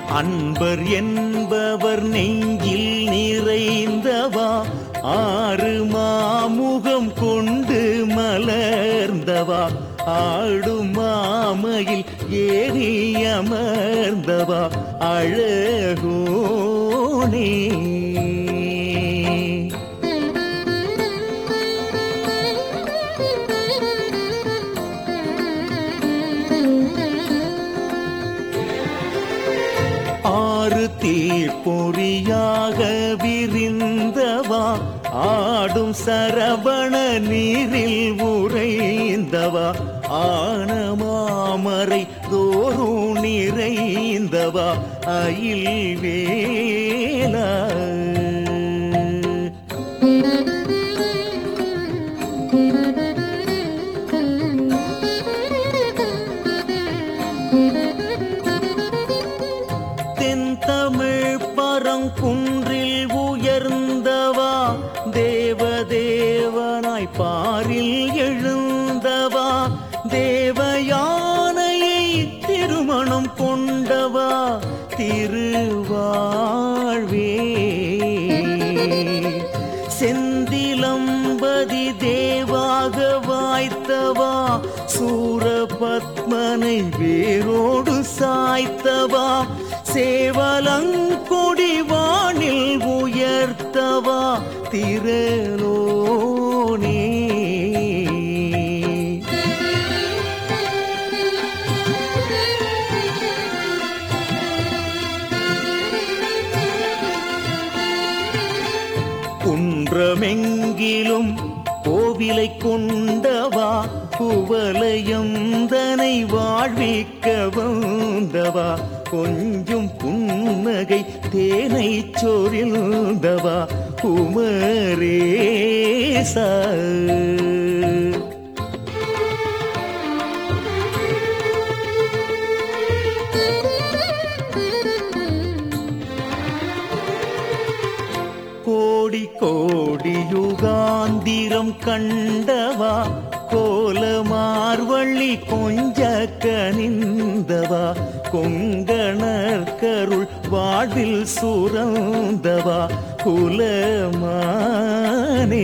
அன்பர் என்பவர் நெஞ்சில் நிறைந்தவா ஆறு மாமுகம் கொண்டு மலர்ந்தவா ஆடும் மாமையில் ஏறி அமர்ந்தவா அழகோனே ஆறு தீப்பொறியாக விரிந்தவா ஆடும் சரவண நீரில் உறைந்தவா ஆன மாமரை தோறும் நிறைந்தவா அயில் வேலா தென்தமிழ் பரங்குன்றில் உயர்ந்தவா தேவதேவனாய் பாரில் எழுந்தவா தேவயானையை திருமணம் கொண்டவா திருவாழ்வே செந்திலம்பதி தேவாக வாய்த்தவா சூரபத்மனை வேரோடு சாய்த்தவா சேவலங்கொடி வானில் உயர்த்தவா திரலோனே குன்றமெங்கிலும் கோவிலை கொண்டவா குவலயந்தனை வாழ்விக்க வந்தவா கொஞ்சம் புன்னகை தேனை சொரிந்தவா குமரேசா கோடி கோடி யுகாந்திரம் கண்டவா கோலமார்வள்ளி கொஞ்ச கனிந்தவா கொங்கணர் கருள் வாழ்வில் சுரந்தவா குலமானே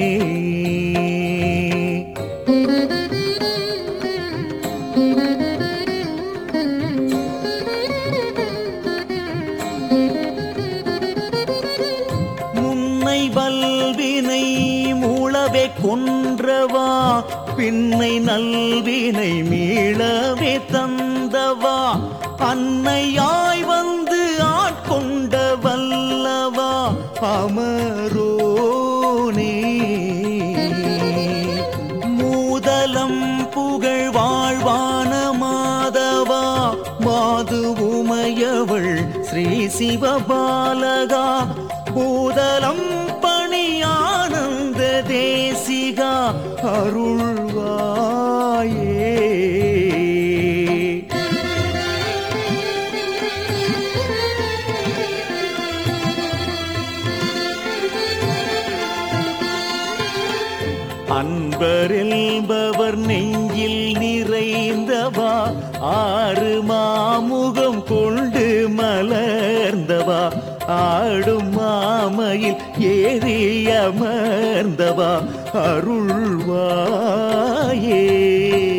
முன்னை வல்வினை மூளவே கொன்றவா பின்னை நல்வினை மீளவே தந்தவா அன்னையாய் வந்து ஆட்கொண்ட வல்லவா அமரோனே மூதலம் புகழ் வாழ்வான மாதவா மாது உமையவள் ஸ்ரீ சிவபாலகா பூதலம் பணி ஆனந்த தேசிகா அருள்வாயே அன்பரெல்பவர் நெஞ்சில் நிறைந்தவா ஆறு மாமுகம் கொண்டு மலர்ந்தவா ஆடும் மாமையில் ஏறி அமர்ந்தவா அருள்வாயே